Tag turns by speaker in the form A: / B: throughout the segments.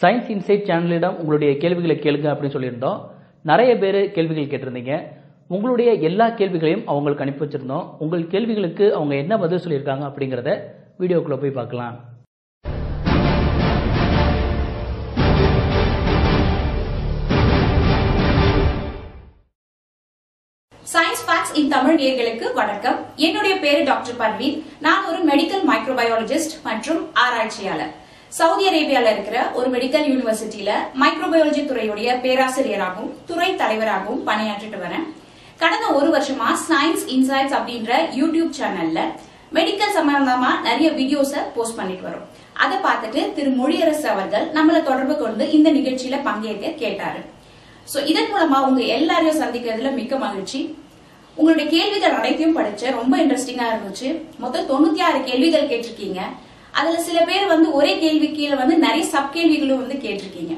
A: science inside சேனலிடம் உங்களுடைய கேள்விகளை கேளுங்க அப்படின்னு சொல்லியிருந்தோம் நிறைய பேர் கேள்விகள் கேட்டிருந்தீங்க உங்களுடைய எல்லா கேள்விகளையும் அவங்களுக்கு அனுப்பி வச்சிருந்தோம் உங்கள் கேள்விகளுக்கு அவங்க என்ன பதில் சொல்லியிருக்காங்க அப்படிங்கிறத வீடியோக்குள்ள போய் பார்க்கலாம்
B: சயின்ஸ் ஃபேக்ட்ஸ் இன் தமிழ் நேயர்களுக்கு வணக்கம் என்னுடைய பேரு டாக்டர் பர்வீன் நான் ஒரு மெடிக்கல் மைக்ரோபயாலஜிஸ்ட் மற்றும் ஆராய்ச்சியாளர் சவுதி அரேபியால இருக்கிற ஒரு மெடிக்கல் யூனிவர்சிட்டியில மைக்ரோபயாலஜி துறையுடைய பேராசிரியராகவும் துறை தலைவராகவும் பணியாற்றிட்டு வரேன் கடந்த ஒரு வருஷமா சயின்ஸ் இன்சைட்ஸ் அப்படின்ற யூடியூப் சேனல்ல மெடிக்கல் சம்பந்தமா நிறைய வீடியோஸ போஸ்ட் பண்ணிட்டு வரோம் அதை பார்த்துட்டு திரு மொழியரசு அவர்கள் நம்மளை தொடர்பு கொண்டு இந்த நிகழ்ச்சியில பங்கேற்க கேட்டாரு சோ இதன் மூலமா உங்க எல்லாரையும் சந்திக்கிறதுல மிக்க மகிழ்ச்சி உங்களுடைய கேள்விகள் அனைத்தையும் படிச்சேன் ரொம்ப இன்ட்ரெஸ்டிங்கா இருந்துச்சு மொத்தம் தொண்ணூத்தி ஆறு கேள்விகள் கேட்டிருக்கீங்க அதுல சில பேர் வந்து ஒரே கேள்வி கீழே வந்து நிறைய சப் கேள்விகளும் வந்து கேட்டிருக்கீங்க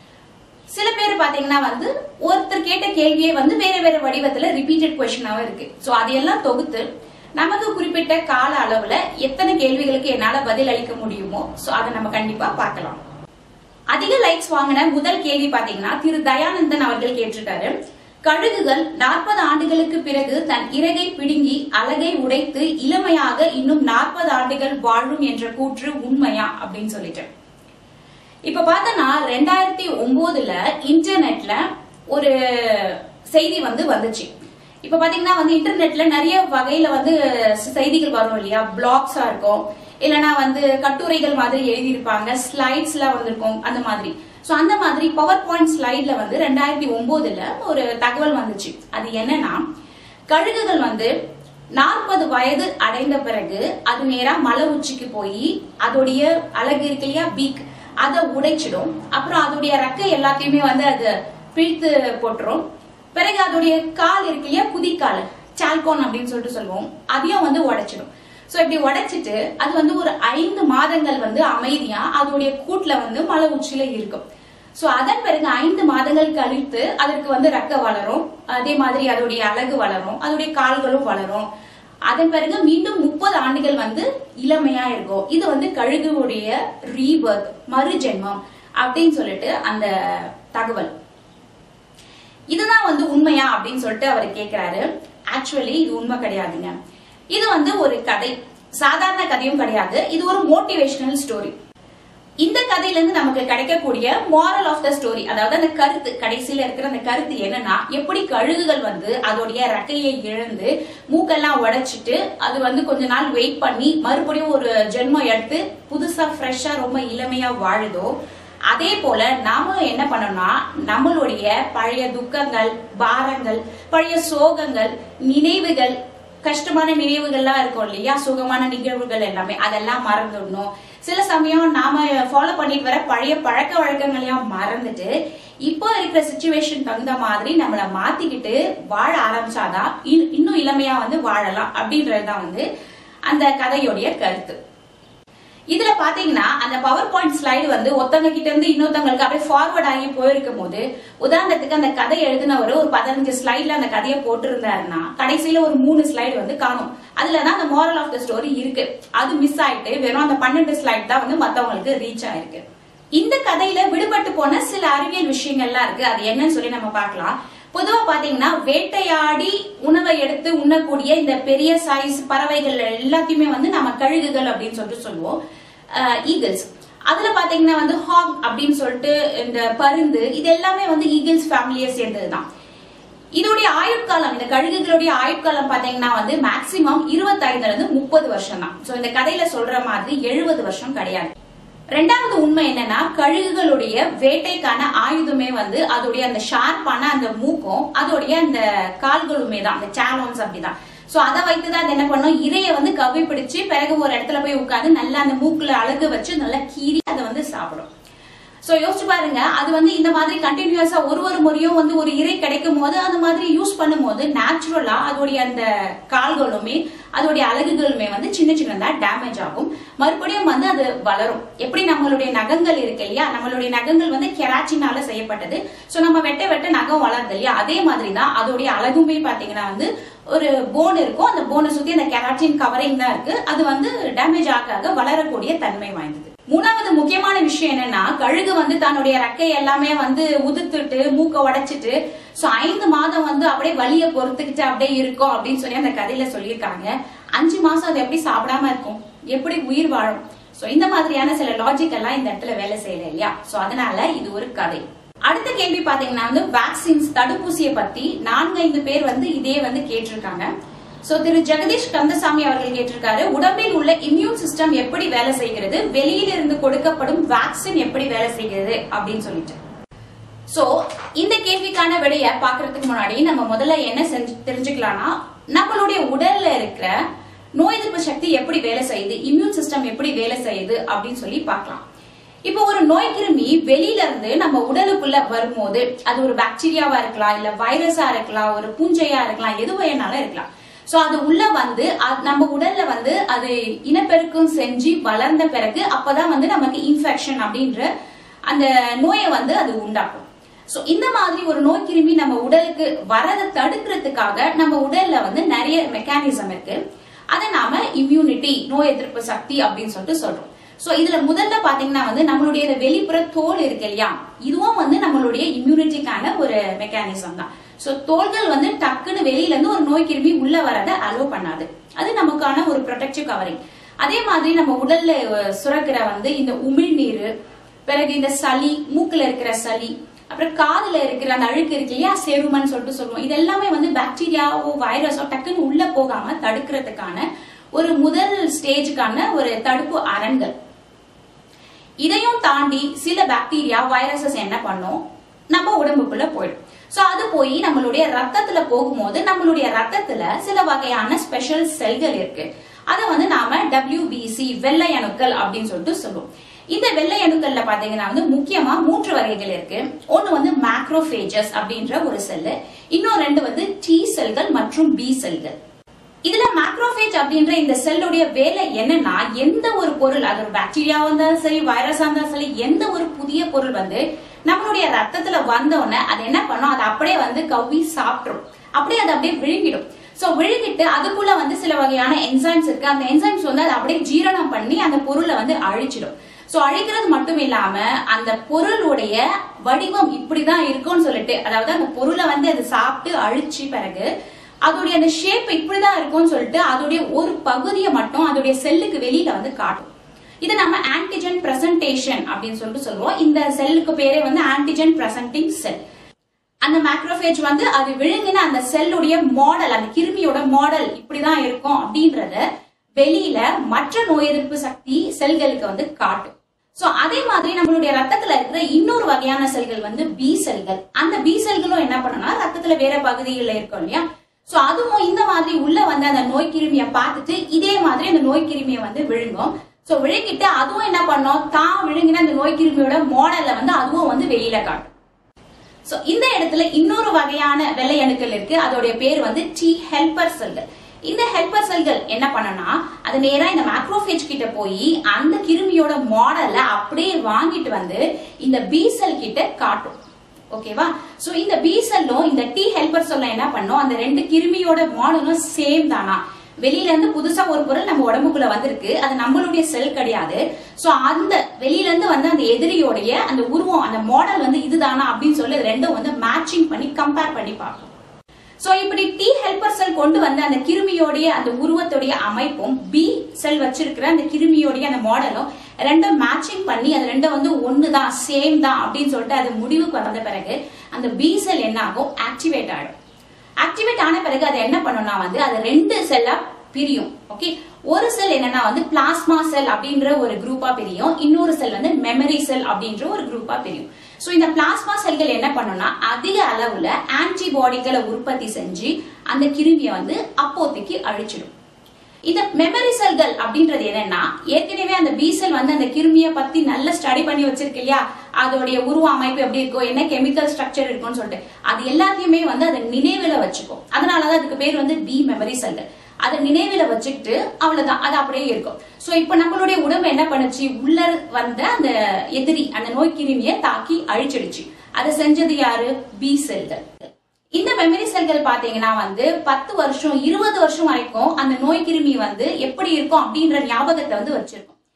B: சில பேர் பாத்தீங்கன்னா வந்து ஒருத்தர் கேட்ட கேள்வியே வந்து வேற வேற வடிவத்துல ரிப்பீட்டட் கொஸ்டினாவும் இருக்கு சோ அதையெல்லாம் தொகுத்து நமக்கு குறிப்பிட்ட கால அளவுல எத்தனை கேள்விகளுக்கு என்னால பதில் அளிக்க முடியுமோ சோ அதை நம்ம கண்டிப்பா பார்க்கலாம் அதிக லைக்ஸ் வாங்கின முதல் கேள்வி பாத்தீங்கன்னா திரு தயானந்தன் அவர்கள் கேட்டிருக்காரு கழுகுகள் நாற்பது ஆண்டுகளுக்கு பிறகு தன் இறகை பிடுங்கி அலகை உடைத்து இளமையாக இன்னும் நாற்பது ஆண்டுகள் வாழும் என்ற கூற்று உண்மையா அப்படின்னு சொல்லிட்டு இப்ப பார்த்தோன்னா ரெண்டாயிரத்தி ஒன்பதுல இன்டர்நெட்ல ஒரு செய்தி வந்து வந்துச்சு இப்ப பாத்தீங்கன்னா வந்து இன்டர்நெட்ல நிறைய வகையில வந்து செய்திகள் வரும் இல்லையா பிளாக்ஸா இருக்கும் இல்லனா வந்து கட்டுரைகள் மாதிரி எழுதியிருப்பாங்க ஸ்லைட்ஸ்ல வந்திருக்கும் அந்த மாதிரி சோ அந்த மாதிரி பவர் பாயிண்ட் ஸ்லைட்ல வந்து ரெண்டாயிரத்தி ஒன்பதுல ஒரு தகவல் வந்துச்சு அது என்னன்னா கழுகுகள் வந்து நாற்பது வயது அடைந்த பிறகு அது நேரா மலை உச்சிக்கு போய் அதோடைய அழகு இருக்கு இல்லையா பீக் அதை உடைச்சிடும் அப்புறம் அதோடைய ரெக்கை எல்லாத்தையுமே வந்து அது பிழித்து போட்டுரும் பிறகு அதோடைய கால் இருக்கு இல்லையா குதிக்கால் சால்கோன் அப்படின்னு சொல்லிட்டு சொல்லுவோம் அதையும் வந்து உடைச்சிடும் சோ இப்படி உடைச்சிட்டு அது வந்து ஒரு ஐந்து மாதங்கள் வந்து அமைதியா அதோடைய கூட்டுல வந்து மலை உச்சியில இருக்கும் சோ அதன் பிறகு ஐந்து மாதங்கள் கழித்து அதற்கு வந்து ரெக்க வளரும் அதே மாதிரி அதோடைய அழகு வளரும் அதோடைய கால்களும் வளரும் அதன் பிறகு மீண்டும் முப்பது ஆண்டுகள் வந்து இளமையா இருக்கும் இது வந்து கழுகுடைய ரீபர்த் மறுஜென்மம் அப்படின்னு சொல்லிட்டு அந்த தகவல் இதுதான் வந்து உண்மையா அப்படின்னு சொல்லிட்டு அவர் கேக்குறாரு ஆக்சுவலி இது உண்மை கிடையாதுங்க இது வந்து ஒரு கதை சாதாரண கதையும் கிடையாது இது ஒரு மோட்டிவேஷனல் ஸ்டோரி இந்த கதையில இருந்து நமக்கு கிடைக்கக்கூடிய மாரல் ஆஃப் த ஸ்டோரி அதாவது அந்த கருத்து கடைசியில இருக்கிற அந்த கருத்து என்னன்னா எப்படி கழுகுகள் வந்து அதோடைய ரெக்கையை இழந்து மூக்கெல்லாம் உடைச்சிட்டு அது வந்து கொஞ்ச நாள் வெயிட் பண்ணி மறுபடியும் ஒரு ஜென்மம் எடுத்து புதுசா ஃப்ரெஷ்ஷா ரொம்ப இளமையா வாழுதோ அதே போல நாமளும் என்ன பண்ணோம்னா நம்மளுடைய பழைய துக்கங்கள் பாரங்கள் பழைய சோகங்கள் நினைவுகள் கஷ்டமான நினைவுகள்லாம் இருக்கும் இல்லையா சுகமான நிகழ்வுகள் எல்லாமே அதெல்லாம் மறந்துடணும் சில சமயம் நாம ஃபாலோ பண்ணிட்டு வர பழைய பழக்க வழக்கங்களையும் மறந்துட்டு இப்போ இருக்கிற சுச்சுவேஷன் தகுந்த மாதிரி நம்மள மாத்திக்கிட்டு வாழ ஆரம்பிச்சாதான் இன்னும் இளமையா வந்து வாழலாம் அப்படின்றதுதான் வந்து அந்த கதையோடைய கருத்து இதுல பாத்தீங்கன்னா அந்த பவர் பாயிண்ட் ஸ்லைடு வந்து ஒருத்தவங்க கிட்ட இருந்து இன்னொருத்தவங்களுக்கு அப்படியே ஃபார்வர்ட் ஆகி போயிருக்கும் போது உதாரணத்துக்கு அந்த கதை எழுதினவர் ஒரு பதினஞ்சு ஸ்லைட்ல அந்த கதையை போட்டிருந்தாருன்னா கடைசியில ஒரு மூணு ஸ்லைடு வந்து காணும் அதுலதான் அந்த மாரல் ஆஃப் த ஸ்டோரி இருக்கு அது மிஸ் ஆயிட்டு வெறும் அந்த பன்னெண்டு ஸ்லைட் தான் வந்து மத்தவங்களுக்கு ரீச் ஆயிருக்கு இந்த கதையில விடுபட்டு போன சில அறிவியல் விஷயங்கள்லாம் இருக்கு அது என்னன்னு சொல்லி நம்ம பார்க்கலாம் பொதுவா பாத்தீங்கன்னா வேட்டையாடி உணவை எடுத்து உண்ணக்கூடிய இந்த பெரிய சைஸ் பறவைகள் எல்லாத்தையுமே வந்து நம்ம கழுகுகள் அப்படின்னு சொல்லிட்டு சொல்லுவோம் ஈகிள்ஸ் அதுல பாத்தீங்கன்னா வந்து ஹாக் அப்படின்னு சொல்லிட்டு இந்த பருந்து இது எல்லாமே வந்து ஈகிள்ஸ் ஃபேமிலியை சேர்ந்ததுதான் இதோடைய ஆயுட்காலம் இந்த கழுகுகளுடைய ஆயுட்காலம் பாத்தீங்கன்னா வந்து மேக்சிமம் இருபத்தைந்துல இருந்து முப்பது வருஷம் தான் சோ இந்த கதையில சொல்ற மாதிரி எழுபது வருஷம் கிடையாது ரெண்டாவது உண்மை என்னன்னா கழுகுகளுடைய வேட்டைக்கான ஆயுதமே வந்து அதோடைய அந்த ஷார்ப்பான அந்த மூக்கும் அதோடைய அந்த கால்களுமே தான் அந்த சேலோன்ஸ் அப்படிதான் சோ அதை வைத்துதான் அது என்ன பண்ணும் இறைய வந்து கவி பிடிச்சு பிறகு ஒரு இடத்துல போய் உட்காந்து நல்லா அந்த மூக்குல அழகு வச்சு நல்லா கீறி அதை வந்து சாப்பிடும் சோ யோசிச்சு பாருங்க அது வந்து இந்த மாதிரி கண்டினியூஸா ஒரு ஒரு முறையும் வந்து ஒரு இறை கிடைக்கும் போது அந்த மாதிரி யூஸ் பண்ணும்போது நேச்சுரலா அதோடைய அந்த கால்களுமே அதோடைய அழகுகளுமே வந்து சின்ன சின்னதா டேமேஜ் ஆகும் மறுபடியும் வந்து அது வளரும் எப்படி நம்மளுடைய நகங்கள் இருக்கு இல்லையா நம்மளுடைய நகங்கள் வந்து கெராச்சினால செய்யப்பட்டது சோ நம்ம வெட்ட வெட்ட நகம் வளருது இல்லையா அதே மாதிரி தான் அதோடைய அழகுமே பாத்தீங்கன்னா வந்து ஒரு போன் இருக்கும் அந்த போனை சுத்தி அந்த கெராட்டின் கவரிங் தான் இருக்கு அது வந்து டேமேஜ் ஆக வளரக்கூடிய தன்மை வாய்ந்தது மூணாவது முக்கியமான விஷயம் என்னன்னா கழுகு வந்து தன்னுடைய ரெக்கை எல்லாமே வந்து உதுத்துட்டு மூக்க உடைச்சிட்டு சோ ஐந்து மாதம் வந்து அப்படியே வலிய பொறுத்துக்கிட்டு அப்படியே இருக்கும் அப்படின்னு சொல்லி அந்த கதையில சொல்லியிருக்காங்க அஞ்சு மாசம் அது எப்படி சாப்பிடாம இருக்கும் எப்படி உயிர் வாழும் சோ இந்த மாதிரியான சில லாஜிக் எல்லாம் இந்த இடத்துல வேலை செய்யல இல்லையா சோ அதனால இது ஒரு கதை அடுத்த கேள்வி பாத்தீங்கன்னா வந்து வேக்சின்ஸ் தடுப்பூசியை பத்தி நான்கு ஐந்து பேர் வந்து இதே வந்து கேட்டிருக்காங்க சோ திரு ஜெகதீஷ் கந்தசாமி அவர்கள் கேட்டிருக்காரு உடம்பில் உள்ள இம்யூன் சிஸ்டம் எப்படி வேலை செய்கிறது வெளியில இருந்து கொடுக்கப்படும் வேக்சின் எப்படி வேலை செய்கிறது அப்படின்னு சொல்லிட்டு சோ இந்த கேள்விக்கான விடைய பாக்குறதுக்கு முன்னாடி நம்ம முதல்ல என்ன செஞ்சு தெரிஞ்சுக்கலாம்னா நம்மளுடைய உடல்ல இருக்கிற நோய் எதிர்ப்பு சக்தி எப்படி வேலை செய்யுது இம்யூன் சிஸ்டம் எப்படி வேலை செய்யுது அப்படின்னு சொல்லி பார்க்கலாம் இப்போ ஒரு நோய் கிருமி வெளியில இருந்து நம்ம உடலுக்குள்ள வரும்போது அது ஒரு பாக்டீரியாவா இருக்கலாம் இல்ல வைரஸா இருக்கலாம் ஒரு பூஞ்சையா இருக்கலாம் எது வேணாலும் இருக்கலாம் சோ அது உள்ள வந்து அது நம்ம உடல்ல வந்து அது இனப்பெருக்கம் செஞ்சு வளர்ந்த பிறகு அப்பதான் வந்து நமக்கு இன்ஃபெக்ஷன் அப்படின்ற அந்த நோயை வந்து அது உண்டாக்கும் சோ இந்த மாதிரி ஒரு நோய் கிருமி நம்ம உடலுக்கு வரதை தடுக்கிறதுக்காக நம்ம உடல்ல வந்து நிறைய மெக்கானிசம் இருக்கு அதை நாம இம்யூனிட்டி நோய் எதிர்ப்பு சக்தி அப்படின்னு சொல்லிட்டு சொல்றோம் சோ இதுல முதல்ல பாத்தீங்கன்னா வந்து நம்மளுடைய இந்த வெளிப்புற தோல் இருக்கு இல்லையா இதுவும் வந்து நம்மளுடைய இம்யூனிட்டிக்கான ஒரு மெக்கானிசம் தான் சோ தோள்கள் வந்து டக்குன்னு வெளியில இருந்து ஒரு நோய் கிருமி உள்ள வரத அலோவ் பண்ணாது அது நமக்கான ஒரு ப்ரொடெக்டிவ் கவரிங் அதே மாதிரி நம்ம உடல்ல அஹ், சுரக்கிற வந்து இந்த உமிழ்நீர் பிறகு இந்த சளி மூக்குல இருக்கிற சளி அப்புறம் காதுல இருக்கிற அந்த அழுக்கு இருக்கு இல்லையா செருமன் சொல்லிட்டு சொல்லுவோம் இது எல்லாமே வந்து பாக்டீரியாவோ வைரஸோ டக்குன்னு உள்ள போகாம தடுக்கிறதுக்கான ஒரு முதல் ஸ்டேஜுக்கான ஒரு தடுப்பு அரண்கள் இதையும் தாண்டி சில பாக்டீரியா வைரஸஸ் என்ன பண்ணும் நம்ம உடம்புக்குள்ள போயிடும் சோ அது போய் நம்மளுடைய ரத்தத்துல போகும்போது நம்மளுடைய ரத்தத்துல சில வகையான ஸ்பெஷல் செல்கள் இருக்கு அத வந்து நாம WBC வெள்ளை அணுக்கள் அப்படின்னு சொல்லிட்டு சொல்லுவோம் இந்த வெள்ளை அணுக்கள்ல பாத்தீங்கன்னா வந்து முக்கியமா மூன்று வகைகள் இருக்கு ஒன்னு வந்து மேக்ரோபேஜஸ் அப்படின்ற ஒரு செல்லு இன்னும் ரெண்டு வந்து டி செல்கள் மற்றும் பி செல்கள் இதுல மேக்ரோபேஜ் அப்படின்ற இந்த செல்லுடைய வேலை என்னன்னா எந்த ஒரு பொருள் அது ஒரு பாக்டீரியாவா இருந்தாலும் சரி வைரஸா இருந்தாலும் சரி எந்த ஒரு புதிய பொருள் வந்து நம்மளுடைய ரத்தத்துல வந்தோடனே அது என்ன பண்ணும் அது அப்படியே வந்து கவ்வி சாப்பிட்டுரும் அப்படியே அது அப்படியே விழுங்கிடும் சோ விழுங்கிட்டு அதுக்குள்ள வந்து சில வகையான என்சைம்ஸ் இருக்கு அந்த என்சைம்ஸ் வந்து அதை அப்படியே ஜீரணம் பண்ணி அந்த பொருளை வந்து அழிச்சிடும் சோ அழிக்கிறது மட்டும் இல்லாம அந்த பொருளுடைய வடிவம் இப்படிதான் இருக்கும்னு சொல்லிட்டு அதாவது அந்த பொருளை வந்து அது சாப்பிட்டு அழிச்சு பிறகு அதோடைய அந்த ஷேப் இப்படிதான் இருக்கும்னு சொல்லிட்டு அதோடைய ஒரு பகுதியை மட்டும் அதோடைய செல்லுக்கு வெளியில வந்து காட்டும் இதை நம்ம ஆன்டிஜென் பிரசன்டேஷன் அப்படின்னு சொல்லிட்டு சொல்லுவோம் இந்த செல்லுக்கு பேரே வந்து ஆன்டிஜென் பிரசன்டிங் செல் அந்த மேக்ரோபேஜ் வந்து அது விழுங்கின அந்த செல்லுடைய மாடல் அந்த கிருமியோட மாடல் இப்படிதான் இருக்கும் அப்படின்றத வெளியில மற்ற நோய் எதிர்ப்பு சக்தி செல்களுக்கு வந்து காட்டும் சோ அதே மாதிரி நம்மளுடைய ரத்தத்துல இருக்கிற இன்னொரு வகையான செல்கள் வந்து பி செல்கள் அந்த பி செல்களும் என்ன பண்ணும்னா ரத்தத்துல வேற பகுதிகளில் இருக்கும் இல்லையா சோ அதுவும் இந்த மாதிரி உள்ள வந்து அந்த நோய் கிருமியை பார்த்துட்டு இதே மாதிரி அந்த நோய் கிருமியை வந்து விழுங்கும் சோ விழுங்கிட்டு அதுவும் என்ன பண்ணும் தான் விழுங்கின அந்த நோய் கிருமியோட மாடல்ல வந்து அதுவும் வந்து வெளியில காட்டும் சோ இந்த இடத்துல இன்னொரு வகையான வெள்ளை அணுக்கள் இருக்கு அதோடைய பேர் வந்து டி ஹெல்பர் செல்கள் இந்த ஹெல்பர் செல்கள் என்ன பண்ணனா அது நேரா இந்த மேக்ரோபேஜ் கிட்ட போய் அந்த கிருமியோட மாடலை அப்படியே வாங்கிட்டு வந்து இந்த பி செல் கிட்ட காட்டும் ஓகேவா சோ இந்த பி செல்லும் இந்த டி ஹெல்பர் செல்லும் என்ன பண்ணும் அந்த ரெண்டு கிருமியோட மாடலும் சேம் தானா வெளியில இருந்து புதுசா ஒரு பொருள் நம்ம உடம்புக்குள்ள வந்திருக்கு அது நம்மளுடைய செல் கிடையாது சோ அந்த வெளியில இருந்து வந்து அந்த எதிரியோடைய அந்த உருவம் அந்த மாடல் வந்து இதுதானா அப்படின்னு சொல்லி அது ரெண்டும் வந்து மேட்சிங் பண்ணி கம்பேர் பண்ணி பார்க்கும் சோ இப்படி டி ஹெல்பர் செல் கொண்டு வந்து அந்த கிருமியோடைய அந்த உருவத்துடைய அமைப்பும் பி செல் வச்சிருக்கிற அந்த கிருமியோடைய அந்த மாடலும் ரெண்டும் மேட்சிங் பண்ணி அது ரெண்டும் வந்து ஒண்ணுதான் சேம் தான் அப்படின்னு சொல்லிட்டு அது முடிவுக்கு வந்த பிறகு அந்த பி செல் என்ன ஆகும் ஆக்டிவேட் ஆயிடும் ஆக்டிவேட் ஆன பிறகு அது என்ன பண்ணும்னா வந்து அது ரெண்டு செல்லா பிரியும் ஓகே ஒரு செல் என்னன்னா வந்து பிளாஸ்மா செல் அப்படின்ற ஒரு குரூப்பா பிரியும் இன்னொரு செல் வந்து மெமரி செல் அப்படின்ற ஒரு குரூப்பா பிரியும் சோ இந்த பிளாஸ்மா செல்கள் என்ன பண்ணும்னா அதிக அளவுல ஆன்டிபாடிகளை உற்பத்தி செஞ்சு அந்த கிருமியை வந்து அப்போதைக்கு அழிச்சிடும் இந்த மெமரி செல்கள் அப்படின்றது என்னன்னா ஏற்கனவே அந்த பி செல் வந்து அந்த கிருமியை பத்தி நல்ல ஸ்டடி பண்ணி வச்சிருக்கு இல்லையா அதோடைய உருவ அமைப்பு எப்படி இருக்கும் என்ன கெமிக்கல் ஸ்ட்ரக்சர் இருக்கும்னு சொல்லிட்டு அது எல்லாத்தையுமே வந்து அதை நினைவுல வச்சுக்கும் அதனாலதான் அதுக்கு பேர் வந்து பி மெமரி செல்கள் அதை நினைவுல வச்சுக்கிட்டு அவ்வளவுதான் அது அப்படியே இருக்கும் சோ இப்ப நம்மளுடைய உடம்பு என்ன பண்ணுச்சு உள்ள வந்த அந்த எதிரி அந்த நோய் கிருமியை தாக்கி அழிச்சிடுச்சு அதை செஞ்சது யாரு பி செல்கள் இந்த மெமரி செல்கள் பாத்தீங்கன்னா வந்து பத்து வருஷம் இருபது வருஷம் வரைக்கும் அந்த நோய் கிருமி வந்து எப்படி இருக்கும் அப்படின்ற ஞாபகத்தை வந்து வச்சிருக்கும்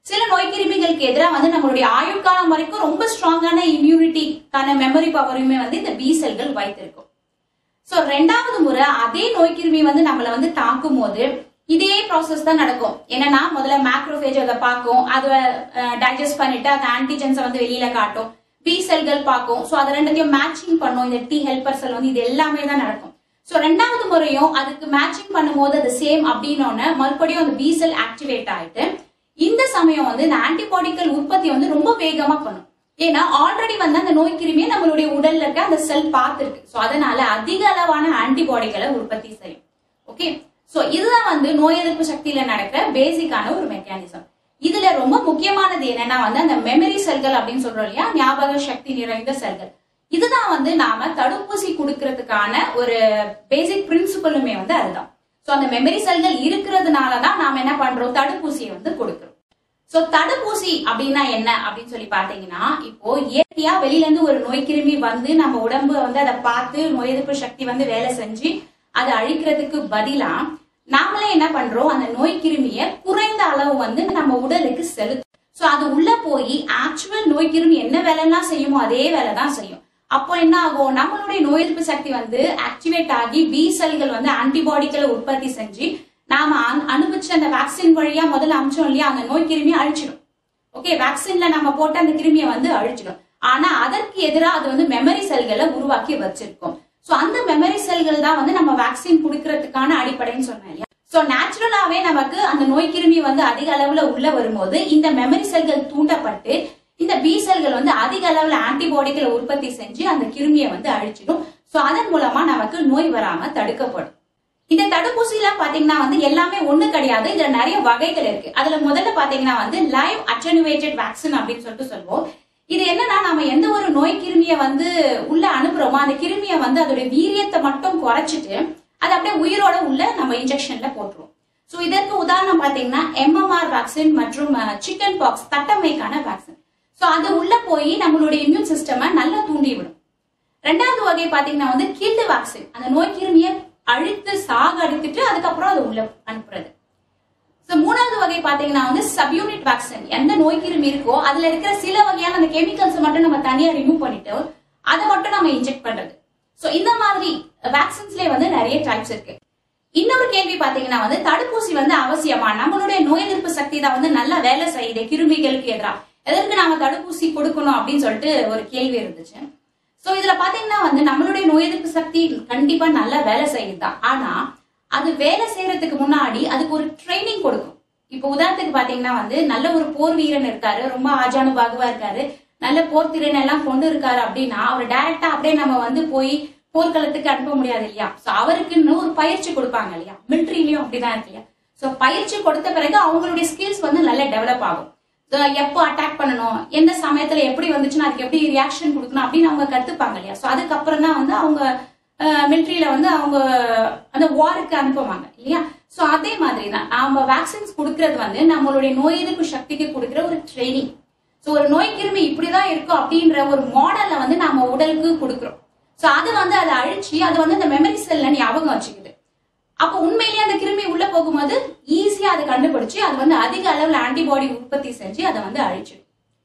B: சில நோய் கிருமிகளுக்கு எதிராக வந்து நம்மளுடைய ஆயுட்காலம் வரைக்கும் ரொம்ப ஸ்ட்ராங்கான இம்யூனிட்டிக்கான மெமரி பவரையுமே வந்து இந்த பி செல்கள் வைத்திருக்கும் சோ ரெண்டாவது முறை அதே நோய் கிருமி வந்து நம்மள வந்து தாக்கும் போது இதே ப்ராசஸ் தான் நடக்கும் என்னன்னா முதல்ல மேக்ரோஃபேஜ் அதை பார்க்கும் அதை டைஜஸ்ட் பண்ணிட்டு அந்த ஆன்டிஜென்ஸை வந்து வெளியில காட்டும் பி செல்கள் பார்க்கும் சோ அதை ரெண்டுத்தையும் மேட்சிங் பண்ணும் இந்த டி ஹெல்பர் செல் வந்து இது எல்லாமே தான் நடக்கும் சோ ரெண்டாவது முறையும் அதுக்கு மேட்சிங் பண்ணும்போது அது சேம் அப்படின்னோடனே மறுபடியும் அந்த பி செல் ஆக்டிவேட் ஆயிட்டு இந்த சமயம் வந்து இந்த ஆன்டிபாடிக்கல் உற்பத்தி வந்து ரொம்ப வேகமா பண்ணும் ஏன்னா ஆல்ரெடி வந்து அந்த நோய் கிருமியை நம்மளுடைய உடல்ல இருக்க அந்த செல் பார்த்திருக்கு சோ அதனால அதிக அளவான ஆன்டிபாடிகளை உற்பத்தி செய்யும் ஓகே சோ இதுதான் வந்து நோய் எதிர்ப்பு சக்தியில நடக்கிற பேசிக்கான ஒரு மெக்கானிசம் இதுல ரொம்ப முக்கியமானது என்னன்னா வந்து அந்த மெமரி செல்கள் அப்படின்னு சொல்றோம் இல்லையா ஞாபக சக்தி நிறைந்த செல்கள் இதுதான் வந்து நாம தடுப்பூசி கொடுக்கறதுக்கான ஒரு பேசிக் பிரின்சிபலுமே வந்து அதுதான் சோ அந்த மெமரி செல்கள் இருக்கிறதுனாலதான் நாம என்ன பண்றோம் தடுப்பூசியை வந்து கொடுக்கிறோம் சோ தடுப்பூசி அப்படின்னா என்ன அப்படின்னு சொல்லி பாத்தீங்கன்னா இப்போ இயற்கையா வெளியில இருந்து ஒரு நோய் கிருமி வந்து நம்ம உடம்பு வந்து அதை பார்த்து நோய் எதிர்ப்பு சக்தி வந்து வேலை செஞ்சு அதை அழிக்கிறதுக்கு பதிலா நாமளே என்ன பண்றோம் அந்த நோய் கிருமிய குறைந்த அளவு வந்து நம்ம உடலுக்கு செலுத்தும் சோ அது உள்ள போய் ஆக்சுவல் நோய் கிருமி என்ன வேலைலாம் செய்யுமோ அதே வேலை தான் செய்யும் அப்போ என்ன ஆகும் நம்மளுடைய நோய் எதிர்ப்பு சக்தி வந்து ஆக்டிவேட் ஆகி பி செல்கள் வந்து ஆன்டிபாடிகளை உற்பத்தி செஞ்சு நாம அனு- அனுபவிச்ச அந்த வேக்சின் வழியா முதல்ல அமிச்சோம் இல்லையா அந்த நோய் கிருமியை அழிச்சிடும் ஓகே வேக்சின்ல நம்ம போட்ட அந்த கிருமியை வந்து அழிச்சிடும் ஆனா அதற்கு எதிராக அது வந்து மெமரி செல்களை உருவாக்கி வச்சிருக்கும் சோ அந்த மெமரி செல்கள் தான் வந்து நம்ம வேக்சின் கொடுக்கறதுக்கான அடிப்படைன்னு சொன்னேன் இல்லையா சோ நேச்சுரலாவே நமக்கு அந்த நோய் கிருமி வந்து அதிக அளவுல உள்ள வரும்போது இந்த மெமரி செல்கள் தூண்டப்பட்டு இந்த பி செல்கள் வந்து அதிக அளவுல ஆன்டிபாடிகளை உற்பத்தி செஞ்சு அந்த கிருமியை வந்து அழிச்சிடும் சோ அதன் மூலமா நமக்கு நோய் வராம தடுக்கப்படும் இந்த தடுப்பூசியில பாத்தீங்கன்னா வந்து எல்லாமே ஒண்ணு கிடையாது இதுல நிறைய வகைகள் இருக்கு அதுல முதல்ல பாத்தீங்கன்னா வந்து லைவ் அட்டனுவேட்டட் வேக்சின் அப்படின்னு சொல்லிட்டு சொல்லுவோம் இது என்னன்னா நம்ம எந்த ஒரு நோய் கிருமியை வந்து உள்ள அனுப்புறோமோ அந்த கிருமியை வந்து அதோட வீரியத்தை மட்டும் குறைச்சிட்டு அது அப்படியே உயிரோட உள்ள நம்ம இன்ஜெக்ஷன்ல போட்டுருவோம் சோ இதற்கு உதாரணம் பாத்தீங்கன்னா எம்எம்ஆர் வேக்சின் மற்றும் சிக்கன் பாக்ஸ் தட்டமைக்கான வேக்சின் சோ அது உள்ள போய் நம்மளுடைய இம்யூன் சிஸ்டமை நல்லா தூண்டி விடும் ரெண்டாவது வகை பாத்தீங்கன்னா வந்து கில்டு வேக்சின் அந்த நோய் கிருமியை அழித்து சாக அடித்துட்டு அதுக்கப்புறம் அதை உள்ள அனுப்புறது So, மூணாவது வகை பாத்தீங்கன்னா வந்து சப்யூனிட் வேக்சின் எந்த நோய் கிருமி இருக்கோ அதுல இருக்கிற சில வகையான அந்த கெமிக்கல்ஸ் மட்டும் நம்ம தனியா ரிமூவ் பண்ணிட்டு அதை மட்டும் நம்ம இன்ஜெக்ட் பண்றது சோ இந்த மாதிரி வேக்சின்ஸ்லயே வந்து நிறைய டைப்ஸ் இருக்கு இன்னொரு கேள்வி பாத்தீங்கன்னா வந்து தடுப்பூசி வந்து அவசியமா நம்மளுடைய நோய் எதிர்ப்பு சக்தி தான் வந்து நல்லா வேலை செய்யுது கிருமிகளுக்கு எதிராக எதற்கு நாம தடுப்பூசி கொடுக்கணும் அப்படின்னு சொல்லிட்டு ஒரு கேள்வி இருந்துச்சு சோ இதுல பாத்தீங்கன்னா வந்து நம்மளுடைய நோய் எதிர்ப்பு சக்தி கண்டிப்பா நல்லா வேலை செய்யுதுதான் ஆனா அது வேலை செய்யறதுக்கு முன்னாடி அதுக்கு ஒரு ட்ரைனிங் கொடுக்கும் இப்போ உதாரணத்துக்கு பாத்தீங்கன்னா வந்து நல்ல ஒரு போர் வீரன் இருக்காரு ரொம்ப ஆஜானு பாகுவா இருக்காரு நல்ல போர் திறன் எல்லாம் கொண்டு இருக்காரு அப்படின்னா அவர் டைரக்டா அப்படியே நம்ம வந்து போய் போர்க்களத்துக்கு அனுப்ப முடியாது இல்லையா சோ அவருக்குன்னு ஒரு பயிற்சி கொடுப்பாங்க இல்லையா மிலிட்ரிலயும் அப்படிதான் இருக்கு இல்லையா சோ பயிற்சி கொடுத்த பிறகு அவங்களுடைய ஸ்கில்ஸ் வந்து நல்லா டெவலப் ஆகும் So, எப்போ அட்டாக் பண்ணணும் எந்த சமயத்துல எப்படி வந்துச்சுன்னா அதுக்கு எப்படி ரியாக்ஷன் கொடுக்கணும் அப்படின்னு அவங்க கத்துப்பாங்க இல்லையா சோ அதுக்கப்புறம் தான் வந்து அவங்க மிலிட்ரியில வந்து அவங்க அந்த வாருக்கு அனுப்புவாங்க இல்லையா சோ அதே மாதிரி தான் நாம வேக்சின்ஸ் கொடுக்கறது வந்து நம்மளுடைய நோய் எதிர்ப்பு சக்திக்கு கொடுக்கிற ஒரு ட்ரைனிங் சோ ஒரு நோய் கிருமி இப்படிதான் இருக்கும் அப்படின்ற ஒரு மாடலை வந்து நம்ம உடலுக்கு கொடுக்குறோம் சோ அது வந்து அதை அழிச்சு அது வந்து அந்த மெமரி செல்ல ஞாபகம் வச்சுக்குது அப்போ உண்மையிலேயே அந்த கிருமி உள்ள போகும்போது ஈஸியா அதை கண்டுபிடிச்சு அது வந்து அதிக அளவுல ஆன்டிபாடி உற்பத்தி செஞ்சு அதை வந்து அழிச்சிடும்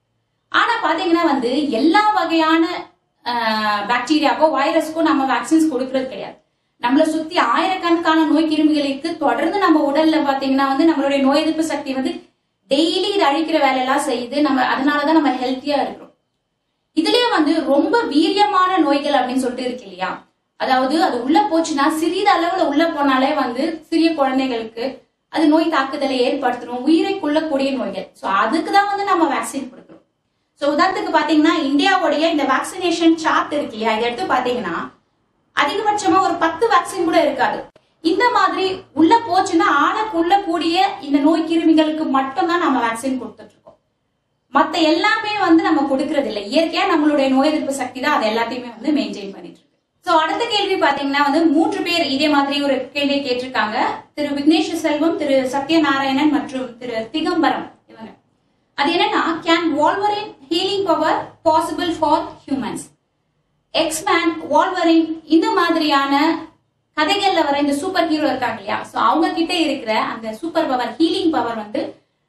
B: ஆனா பாத்தீங்கன்னா வந்து எல்லா வகையான பாக்டீரியாக்கோ வைரஸ்க்கோ நம்ம வேக்சின்ஸ் கொடுக்கறது கிடையாது நம்மள சுத்தி ஆயிரக்கணக்கான நோய் கிருமிகளுக்கு தொடர்ந்து நம்ம உடல்ல பாத்தீங்கன்னா வந்து நம்மளுடைய நோய் எதிர்ப்பு சக்தி வந்து டெய்லி இது அழிக்கிற வேலையெல்லாம் செய்யுது நம்ம அதனாலதான் நம்ம ஹெல்த்தியா இருக்கிறோம் இதுலயே வந்து ரொம்ப வீரியமான நோய்கள் அப்படின்னு சொல்லிட்டு இருக்கு இல்லையா அதாவது அது உள்ள போச்சுன்னா சிறிது அளவுல உள்ள போனாலே வந்து சிறிய குழந்தைகளுக்கு அது நோய் தாக்குதலை ஏற்படுத்தணும் உயிரை கொள்ளக்கூடிய நோய்கள் சோ அதுக்கு தான் வந்து நம்ம வேக்சின் கொடுக்குறோம் சோ உதாரணத்துக்கு பாத்தீங்கன்னா இந்தியாவுடைய இந்த வேக்சினேஷன் சார்ட் இருக்கு இல்லையா இதை எடுத்து பாத்தீங்கன்னா அதிகபட்சமா ஒரு பத்து வேக்சின் கூட இருக்காது இந்த மாதிரி உள்ள போச்சுன்னா ஆனக்குள்ள கூடிய இந்த நோய் கிருமிகளுக்கு மட்டும்தான் நம்ம வேக்சின் கொடுத்துட்டு இருக்கோம் மத்த எல்லாமே வந்து நம்ம கொடுக்கறது இல்ல இயற்கையா நம்மளுடைய நோய் எதிர்ப்பு சக்தி தான் அது எல்லாத்தையுமே வந்து மெயின்டைன் பண்ணிட்டு இருக்கு சோ அடுத்த கேள்வி பாத்தீங்கன்னா வந்து மூன்று பேர் இதே மாதிரி ஒரு கேள்வி கேட்டிருக்காங்க திரு விக்னேஷ் செல்வம் திரு சத்யநாராயணன் மற்றும் திரு திகம்பரம் இவங்க அது என்னன்னா can Wolverine healing power possible for humans X Men Wolverine இந்த மாதிரியான கதைகள்ல வர இந்த சூப்பர் ஹீரோ இருக்காங்க இல்லையா சோ அவங்க கிட்ட இருக்கிற அந்த சூப்பர் பவர் ஹீலிங் பவர் வந்து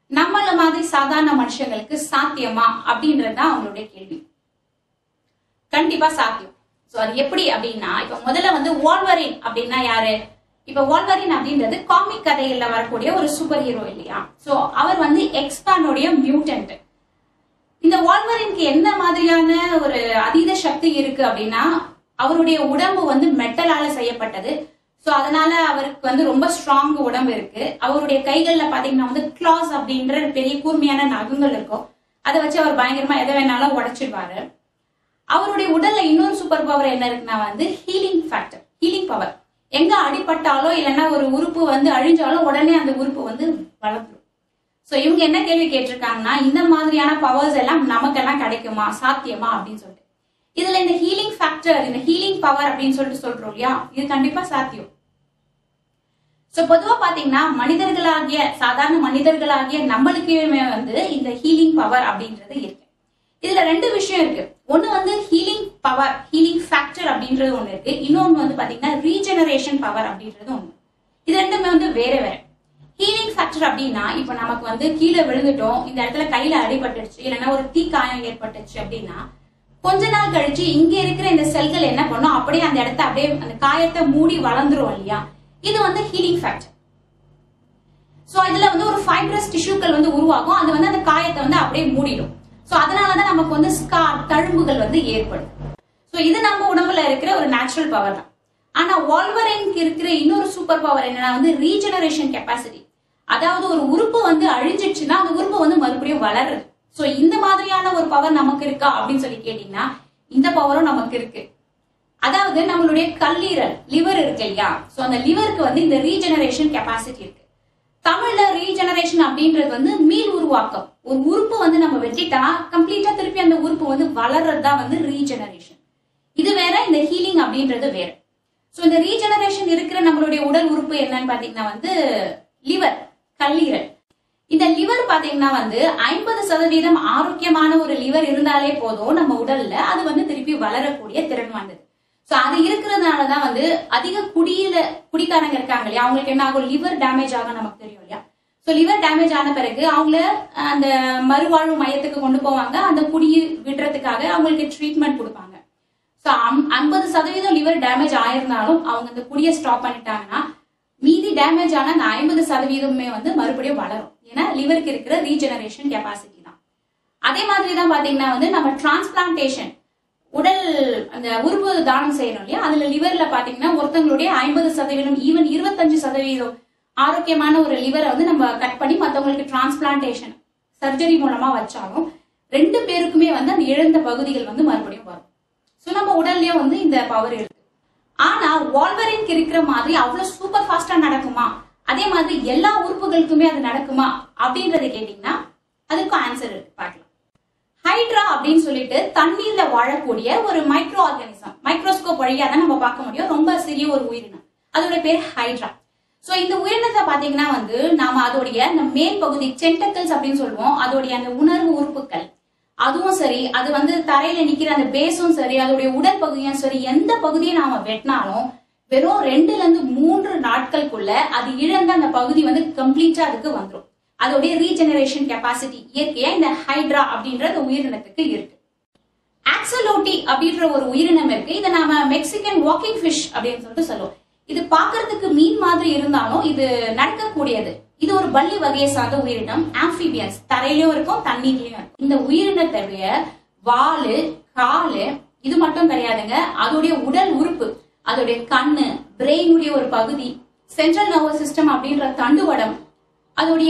B: நம்மள மாதிரி சாதாரண மனுஷங்களுக்கு சாத்தியமா அப்படின்றது தான் அவங்களுடைய கேள்வி கண்டிப்பா சாத்தியம் சோ அது எப்படி அப்படின்னா இப்ப முதல்ல வந்து வால்வரின் அப்படின்னா யாரு இப்ப வால்வரின் அப்படின்றது காமிக் கதைகள்ல வரக்கூடிய ஒரு சூப்பர் ஹீரோ இல்லையா சோ அவர் வந்து எக்ஸ்பானுடைய மியூட்டன்ட் இந்த வால்வரின்க்கு என்ன மாதிரியான ஒரு அதீத சக்தி இருக்கு அப்படின்னா அவருடைய உடம்பு வந்து மெட்டலால செய்யப்பட்டது சோ அதனால அவருக்கு வந்து ரொம்ப ஸ்ட்ராங் உடம்பு இருக்கு அவருடைய கைகள்ல பாத்தீங்கன்னா வந்து கிளாஸ் அப்படின்ற பெரிய கூர்மையான நகங்கள் இருக்கும் அதை வச்சு அவர் பயங்கரமா எதை வேணாலும் உடைச்சிடுவாரு அவருடைய உடல்ல இன்னொரு சூப்பர் பவர் என்ன இருக்குன்னா வந்து ஹீலிங் ஃபேக்டர் ஹீலிங் பவர் எங்க அடிபட்டாலோ இல்லைன்னா ஒரு உறுப்பு வந்து அழிஞ்சாலும் உடனே அந்த உறுப்பு வந்து வளர்ந்துடும் சோ இவங்க என்ன கேள்வி கேட்டிருக்காங்கன்னா இந்த மாதிரியான பவர்ஸ் எல்லாம் நமக்கெல்லாம் கிடைக்குமா சாத்தியமா அப்படின்னு சொல்லிட்டு இதுல இந்த ஹீலிங் ஃபேக்டர் இந்த ஹீலிங் பவர் அப்படின்னு சொல்லிட்டு சொல்றோம் இல்லையா இது கண்டிப்பா சாத்தியம் சோ பொதுவா பாத்தீங்கன்னா மனிதர்களாகிய சாதாரண மனிதர்களாகிய நம்மளுக்குமே வந்து இந்த ஹீலிங் பவர் அப்படின்றது இருக்கு இதுல ரெண்டு விஷயம் இருக்கு ஒண்ணு வந்து ஹீலிங் பவர் ஹீலிங் ஃபேக்டர் அப்படின்றது ஒண்ணு இருக்கு இன்னொன்னு வந்து பாத்தீங்கன்னா ரீஜெனரேஷன் பவர் அப்படின்றது ஒண்ணு இது ரெண்டுமே வந்து வேற வேற ஹீலிங் ஃபேக்டர் அப்படின்னா இப்ப நமக்கு வந்து கீழே விழுந்துட்டோம் இந்த இடத்துல கையில அடிபட்டுடுச்சு இல்லைன்னா ஒரு தீ காயம் ஏற்பட்டுச்சு அப்படின்னா கொஞ்ச நாள் கழிச்சு இங்க இருக்கிற இந்த செல்கள் என்ன பண்ணும் அப்படியே அந்த இடத்த அப்படியே அந்த காயத்தை மூடி வளர்ந்துரும் இல்லையா இது வந்து ஹீலிங் ஃபேக்டர் சோ இதுல வந்து ஒரு ஃபைப்ரஸ் டிஷ்யூக்கள் வந்து உருவாகும் அது வந்து அந்த காயத்தை வந்து அப்படியே மூடிடும் சோ அதனாலதான் நமக்கு வந்து ஸ்கார் தழும்புகள் வந்து ஏற்படும் சோ இது நம்ம உடம்புல இருக்கிற ஒரு நேச்சுரல் பவர் தான் ஆனா வால்வரைனுக்கு இருக்கிற இன்னொரு சூப்பர் பவர் என்னன்னா வந்து ரீஜெனரேஷன் கெப்பாசிட்டி அதாவது ஒரு உறுப்பு வந்து அழிஞ்சிடுச்சுன்னா அந்த உறுப்பு வந்து மறுபடியும் வளருது சோ இந்த மாதிரியான ஒரு பவர் நமக்கு இருக்கா அப்படின்னு சொல்லி கேட்டீங்கன்னா இந்த பவரும் நமக்கு இருக்கு அதாவது நம்மளுடைய கல்லீரல் லிவர் இருக்கு இல்லையா சோ அந்த லிவருக்கு வந்து இந்த ரீஜெனரேஷன் கெப்பாசிட்டி இருக்கு தமிழ்ல ரீஜெனரேஷன் அப்படின்றது வந்து மீள் உருவாக்கம் ஒரு உறுப்பு வந்து நம்ம வெட்டிட்டா கம்ப்ளீட்டா திருப்பி அந்த உறுப்பு வந்து வளர்றது தான் வந்து ரீஜெனரேஷன் இது வேற இந்த ஹீலிங் அப்படின்றது வேற சோ இந்த ரீஜெனரேஷன் இருக்கிற நம்மளுடைய உடல் உறுப்பு என்னன்னு பாத்தீங்கன்னா வந்து லிவர் கல்லீரல் இந்த லிவர் பாத்தீங்கன்னா வந்து ஐம்பது சதவீதம் ஆரோக்கியமான ஒரு லிவர் இருந்தாலே போதும் நம்ம உடல்ல அது வந்து திருப்பி வளரக்கூடிய திறன் வாய்ந்தது சோ அது இருக்கிறதுனாலதான் வந்து அதிக குடியில குடிக்காரங்க இருக்காங்க இல்லையா அவங்களுக்கு என்ன ஆகும் லிவர் டேமேஜ் ஆகும் நமக்கு தெரியும் இல்லையா சோ லிவர் டேமேஜ் ஆன பிறகு அவங்கள அந்த மறுவாழ்வு மையத்துக்கு கொண்டு போவாங்க அந்த குடி விடுறதுக்காக அவங்களுக்கு ட்ரீட்மெண்ட் கொடுப்பாங்க சோ ஐம்பது சதவீதம் லிவர் டேமேஜ் ஆயிருந்தாலும் அவங்க அந்த குடியை ஸ்டாப் பண்ணிட்டாங்கன்னா மீதி டேமேஜ் ஆன அந்த ஐம்பது சதவீதமே வந்து மறுபடியும் வளரும் ஏன்னா லிவருக்கு இருக்கிற ரீஜெனரேஷன் கெப்பாசிட்டி தான் அதே மாதிரி தான் பாத்தீங்கன்னா வந்து நம்ம டிரான்ஸ்பிளான்டேஷன் உடல் அந்த உறுப்பு தானம் செய்யறோம் இல்லையா அதுல லிவர்ல பாத்தீங்கன்னா ஒருத்தங்களுடைய ஐம்பது சதவீதம் ஈவன் இருபத்தஞ்சு சதவீதம் ஆரோக்கியமான ஒரு லிவரை வந்து நம்ம கட் பண்ணி மத்தவங்களுக்கு டிரான்ஸ்பிளான்டேஷன் சர்ஜரி மூலமா வச்சாலும் ரெண்டு பேருக்குமே வந்து அந்த இழந்த பகுதிகள் வந்து மறுபடியும் வரும் சோ நம்ம உடல்லயும் வந்து இந்த பவர் இருக்கு ஆனா வால்வரின்க்கு இருக்கிற மாதிரி அவ்வளவு சூப்பர் ஃபாஸ்டா நடக்குமா அதே மாதிரி எல்லா உறுப்புகளுக்குமே அது நடக்குமா அப்படின்றத கேட்டீங்கன்னா அதுக்கும் ஆன்சர் இருக்கு பார்க்கலாம் ஹைட்ரா அப்படின்னு சொல்லிட்டு தண்ணீர்ல வாழக்கூடிய ஒரு மைக்ரோ ஆர்கானிசம் மைக்ரோஸ்கோப் வழியா தான் நம்ம பார்க்க முடியும் ரொம்ப சிறிய ஒரு உயிரினம் அதோட பேர் ஹைட்ரா சோ இந்த உயிரினத்தை பாத்தீங்கன்னா வந்து நாம அதோடைய அந்த மேல் பகுதி சென்டக்கல்ஸ் அப்படின்னு சொல்லுவோம் அதோடைய அந்த உணர்வு உறுப்புகள் அதுவும் சரி அது வந்து தரையில நிக்கிற அந்த பேஸும் சரி அதோடைய உடல் பகுதியும் சரி எந்த பகுதியை நாம வெட்டினாலும் வெறும் ரெண்டுல இருந்து மூன்று நாட்களுக்குள்ள அது இழந்த அந்த பகுதி வந்து கம்ப்ளீட்டா அதுக்கு வந்துடும் அதோடைய ரீஜெனரேஷன் கெப்பாசிட்டி இயற்கையா இந்த ஹைட்ரா அப்படின்ற அந்த உயிரினத்துக்கு இருக்கு ஆக்சலோட்டி அப்படின்ற ஒரு உயிரினம் இருக்கு இதை நாம மெக்சிகன் வாக்கிங் ஃபிஷ் அப்படின்னு சொல்லிட்டு சொல்லுவோம் இது பாக்குறதுக்கு மீன் மாதிரி இருந்தாலும் இது நடக்கக்கூடியது இது ஒரு பள்ளி வகையை சார்ந்த உயிரினம் ஆம்பிபியன்ஸ் தரையிலயும் இருக்கும் தண்ணீர்லயும் இருக்கும் இந்த உயிரினத்துடைய வாலு காலு இது மட்டும் கிடையாதுங்க அதோடைய உடல் உறுப்பு அதோடைய கண்ணு பிரெயினுடைய ஒரு பகுதி சென்ட்ரல் நர்வஸ் சிஸ்டம் அப்படின்ற தண்டுவடம் அதோடைய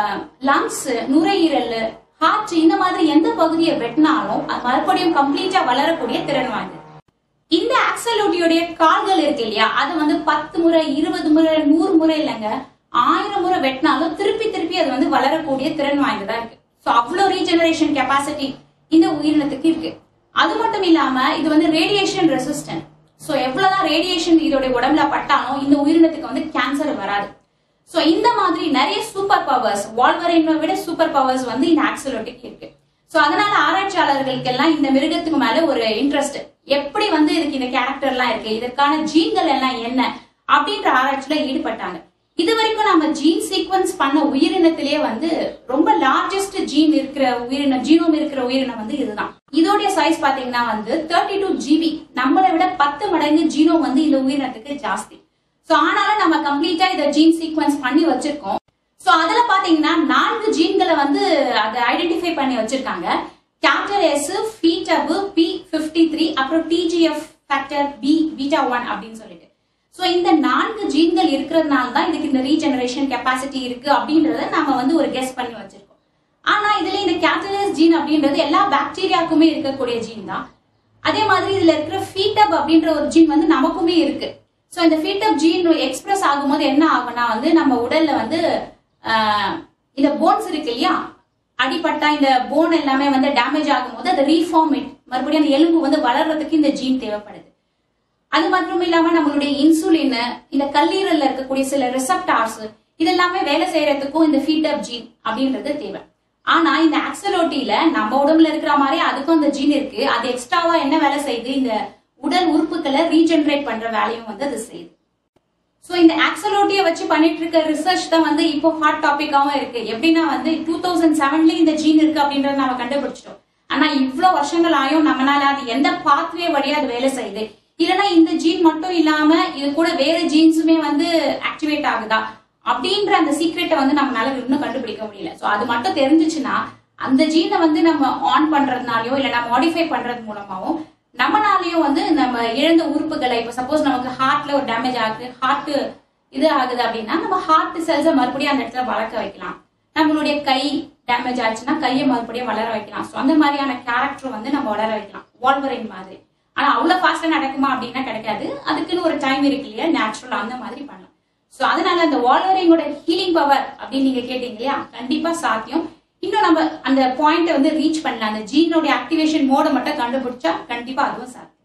B: லங்ஸ் நுரையீரல் ஹார்ட் இந்த மாதிரி எந்த பகுதியை வெட்டினாலும் அது மறுபடியும் கம்ப்ளீட்டா வளரக்கூடிய திறன் வாய்ந்தது இந்த ஆக்சலோட்டியோடைய கால்கள் இருக்கு இல்லையா அது வந்து பத்து முறை இருபது முறை நூறு முறை இல்லைங்க ஆயிரம் முறை வெட்டினாலும் திருப்பி திருப்பி அது வந்து வளரக்கூடிய திறன் வாய்ந்ததா இருக்கு சோ அவ்வளவு ரீஜெனரேஷன் கெப்பாசிட்டி இந்த உயிரினத்துக்கு இருக்கு அது மட்டும் இல்லாம இது வந்து ரேடியேஷன் ரெசிஸ்டன்ட் சோ எவ்வளவுதான் ரேடியேஷன் இதோட உடம்புல பட்டாலும் இந்த உயிரினத்துக்கு வந்து கேன்சர் வராது சோ இந்த மாதிரி நிறைய சூப்பர் பவர்ஸ் வால்வரினை விட சூப்பர் பவர்ஸ் வந்து இந்த ஆக்சலோட்டிக் இருக்கு சோ அதனால ஆராய்ச்சியாளர்களுக்கு எல்லாம் இந்த மிருகத்துக்கு மேல ஒரு இன்ட்ரெஸ்ட் எப்படி வந்து இதுக்கு இந்த கேரக்டர் எல்லாம் இருக்கு இதற்கான ஜீன்கள் எல்லாம் என்ன அப்படின்ற ஆராய்ச்சியில ஈடுபட்டாங்க இது வரைக்கும் நம்ம ஜீன் சீக்வன்ஸ் பண்ண உயிரினத்திலேயே வந்து ரொம்ப லார்ஜஸ்ட் ஜீன் இருக்கிற உயிரினம் ஜீனோம் இருக்கிற உயிரினம் வந்து இதுதான் இதோடைய சைஸ் பாத்தீங்கன்னா வந்து தேர்ட்டி டூ ஜிபி நம்மளை விட பத்து மடங்கு ஜீனோம் வந்து இந்த உயிரினத்துக்கு ஜாஸ்தி சோ ஆனாலும் நம்ம கம்ப்ளீட்டா இதை ஜீன் சீக்வன்ஸ் பண்ணி வச்சிருக்கோம் சோ அதுல பாத்தீங்கன்னா நான்கு ஜீன்களை வந்து அதை ஐடென்டிஃபை பண்ணி வச்சிருக்காங்க கேப்டர் எஸ் ஃபீட்டப் பி பிப்டி த்ரீ அப்புறம் TGF factor B beta one அப்படின்னு சொல்லிட்டு சோ இந்த நான்கு ஜீன்கள் இருக்கிறதுனால தான் இதுக்கு இந்த ரீஜெனரேஷன் கெப்பாசிட்டி இருக்கு அப்படின்றத நம்ம வந்து ஒரு கெஸ் பண்ணி வச்சிருக்கோம் ஆனா இதுல இந்த கேட்டலஸ் ஜீன் அப்படின்றது எல்லா பாக்டீரியாக்குமே இருக்கக்கூடிய ஜீன் தான் அதே மாதிரி இதுல இருக்கிற ஃபீட்டப் அப்படின்ற ஒரு ஜீன் வந்து நமக்குமே இருக்கு சோ இந்த ஃபீட்டப் ஜீன் எக்ஸ்பிரஸ் ஆகும்போது என்ன ஆகும்னா வந்து நம்ம உடல்ல வந்து ஆஹ், இந்த போன்ஸ் இருக்கு இல்லையா அடிபட்டா இந்த போன் எல்லாமே வந்து டேமேஜ் ஆகும்போது அதை ரீஃபார்ம் மறுபடியும் அந்த எலும்பு வந்து வளர்றதுக்கு இந்த ஜீன் தேவைப்படுது அது மட்டும் இல்லாம நம்மளுடைய இன்சுலின் இந்த கல்லீரல்ல இருக்கக்கூடிய சில ரிசப்டார்ஸ் இதெல்லாமே வேலை செய்யறதுக்கும் இந்த ஃபீட்டப் ஜீன் அப்படின்றது தேவை ஆனா இந்த ஆக்சலோட்டில நம்ம உடம்புல இருக்கிற மாதிரி அதுக்கும் அந்த ஜீன் இருக்கு அது எக்ஸ்ட்ராவா என்ன வேலை செய்யுது இந்த உடல் உறுப்புகளை ரீஜெனரேட் பண்ற வேலையும் வந்து அது செய்யுது சோ இந்த ஆக்சலோட்டிய வச்சு பண்ணிட்டு இருக்க ரிசர்ச் தான் வந்து இப்போ ஹாட் டாபிக்காவும் இருக்கு எப்படின்னா வந்து டூ தௌசண்ட் செவன்ல இந்த ஜீன் இருக்கு அப்படின்றத நம்ம கண்டுபிடிச்சிட்டோம் ஆனா இவ்வளவு வருஷங்கள் ஆயும் நம்மளால அது எந்த பாத்வே வழியா அது வேலை செய்யுது இல்லைன்னா இந்த ஜீன் மட்டும் இல்லாம இது கூட வேற ஜீன்ஸுமே வந்து ஆக்டிவேட் ஆகுதா அப்படின்ற அந்த சீக்ரெட்டை வந்து நம்மளால இன்னும் கண்டுபிடிக்க முடியல சோ அது மட்டும் தெரிஞ்சுச்சுன்னா அந்த ஜீனை வந்து நம்ம ஆன் பண்றதுனாலயோ இல்லைன்னா மாடிஃபை பண்றது மூலமாவும் நம்மனாலையும் வந்து நம்ம இழந்த உறுப்புகளை இப்ப சப்போஸ் நமக்கு ஹார்ட்ல ஒரு டேமேஜ் ஆகுது ஹார்ட் இது ஆகுது அப்படின்னா நம்ம ஹார்ட் செல்ஸை மறுபடியும் அந்த இடத்துல வளர்க்க வைக்கலாம் நம்மளுடைய கை டேமேஜ் ஆச்சுன்னா கையை மறுபடியும் வளர வைக்கலாம் ஸோ அந்த மாதிரியான கேரக்டர் வந்து நம்ம வளர வைக்கலாம் வால்வரின் மாதிரி ஆனா அவ்வளவு ஃபாஸ்டா நடக்குமா அப்படின்னா கிடைக்காது அதுக்குன்னு ஒரு டைம் இருக்கு இல்லையா நேச்சுரல் அந்த மாதிரி பண்ணலாம் சோ அதனால அந்த வால்வரிங்கோட ஹீலிங் பவர் அப்படின்னு நீங்க கேட்டீங்க இல்லையா கண்டிப்பா சாத்தியம் இன்னும் நம்ம அந்த பாயிண்ட்டை வந்து ரீச் பண்ணலாம் அந்த ஜீனோட ஆக்டிவேஷன் மோட மட்டும் கண்டுபிடிச்சா கண்டிப்பா அதுவும் சாத்தியம்